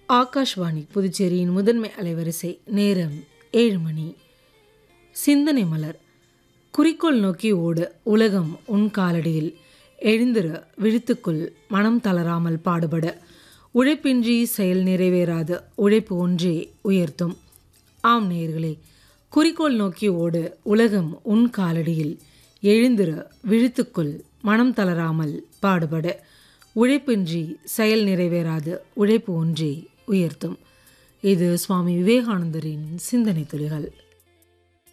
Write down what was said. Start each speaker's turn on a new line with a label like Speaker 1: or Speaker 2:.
Speaker 1: ஆகாஷ்வாணி புதுச்சேரியின் முதன்மை அலைவரிசை நேரம் ஏழு மணி சிந்தனை மலர் குறிக்கோள் நோக்கி ஓடு உலகம் உன் காலடியில் எழுந்திர விழித்துக்குள் மனம் தளராமல் பாடுபட உழைப்பின்றி செயல் நிறைவேறாது உழைப்பு ஒன்றே உயர்த்தும் ஆம் நேயர்களே குறிக்கோள் நோக்கி ஓடு உலகம் உன் காலடியில் எழுந்திர விழித்துக்குள் மனம் தளராமல் பாடுபட உழைப்பின்றி செயல் நிறைவேறாது உழைப்பு ஒன்றே உயர்த்தும் இது சுவாமி விவேகானந்தரின் சிந்தனை துளிகள்